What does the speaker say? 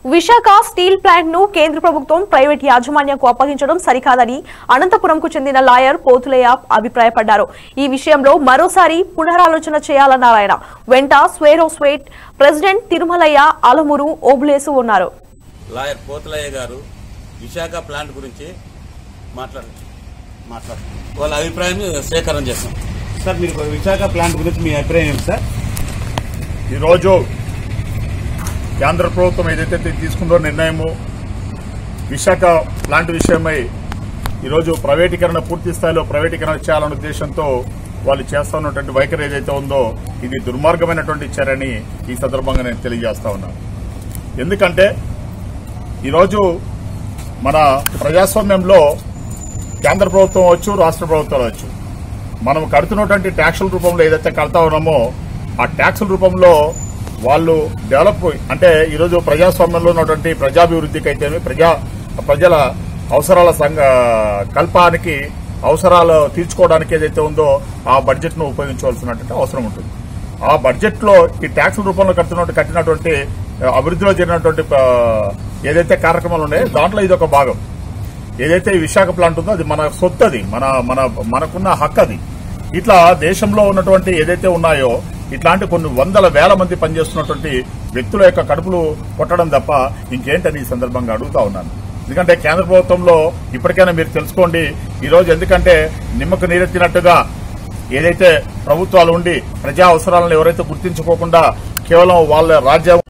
Visakha steel plant ను కేంద్ర ప్రభుత్వం ప్రైవేట్ యాజమాన్యంకు అప్పగించడం సరికాదని అనంతపురంకు చెందిన లాయర్ పోతులయ్య అభిప్రాయపడ్డారు ఈ విషయంలో మరోసారి పునరాలోచన చేయాలన్నారు ఆయన వెంట స్వేరో స్వేట్ ప్రెసిడెంట్ తిరుమలయ్య అలమురు ఓబులేసు ఉన్నారు లాయర్ పోతలయ్య గారు విశాఖ ప్లాంట్ గురించి మాట్లాడు మాట్లాడు వాళ్ళ అభిప్రాయం సేకరణ చేస్తాం సార్ మీరు విశాఖ ప్లాంట్ గురించి మీ అభిప్రాయం ఏంటి సార్ ఈరోజు కేంద్ర ప్రభుత్వం ఏదైతే తీ- తీసుకుందో నిర్ణయము విశాఖ ప్లాంట్ విషయమై ఈరోజు ప్రైవేటీకరణ పూర్తి స్థాయిలో ప్రైవేటీకరణ చేయాలనే ఉద్దేశంతో వాళ్ళు చేస్తున్నటువంటి వైఖరి ఏదైతే ఉందో ఇది దుర్మార్గమైనటువంటి చర్యని ఈ సందర్భంగా నేను తెలియజేస్తా ఉన్నాను ఎందుకంటే ఈరోజు మన ప్రజాస్వామ్యంలో కేంద్ర ప్రభుత్వం వచ్చు రాష్ట్ర ప్రభుత్వాలు వచ్చు మనం కడుతున్నటువంటి ట్యాక్సుల రూపంలో ఏదైతే కడతా ఉన్నామో ఆ ట్యాక్సుల రూపంలో వాళ్ళు డెవలప్ అంటే ఈరోజు ప్రజాస్వామ్యంలో ఉన్నటువంటి ప్రజాభివృద్ధికి అయితేనే ప్రజా ప్రజల అవసరాల సంఘ కల్పానికి అవసరాలు తీర్చుకోవడానికి ఏదైతే ఉందో ఆ బడ్జెట్ ను ఉపయోగించవలసినటువంటి అవసరం ఉంటుంది ఆ బడ్జెట్ లో ఈ ట్యాక్సుల రూపంలో కడుతున్నట్టు కట్టినటువంటి ఆ, అభివృద్ధిలో జరిగినటువంటి ఆ, ఏదైతే కార్యక్రమాలు ఉన్నాయో దాంట్లో ఇది ఒక భాగం ఏదైతే ఈ విశాఖ ప్లాంట్ ఉందో అది మన సొత్తు అది మన మన మనకున్న హక్కు అది ఇట్లా దేశంలో ఉన్నటువంటి ఏదైతే ఉన్నాయో ఇట్లాంటి కొన్ని వందల వేల మంది పనిచేస్తున్నటువంటి వ్యక్తుల యొక్క కడుపులు కొట్టడం తప్ప ఇంకేంటని ఈ సందర్భంగా అడుగుతా ఉన్నాను ఎందుకంటే కేంద్ర ప్రభుత్వంలో ఇప్పటికైనా మీరు తెలుసుకోండి ఈ రోజు ఎందుకంటే నిమ్మకు నీరెత్తినట్టుగా ఏదైతే ప్రభుత్వాలు ఉండి ప్రజా అవసరాలను ఎవరైతే గుర్తించుకోకుండా కేవలం వాళ్ళ రాజ్యం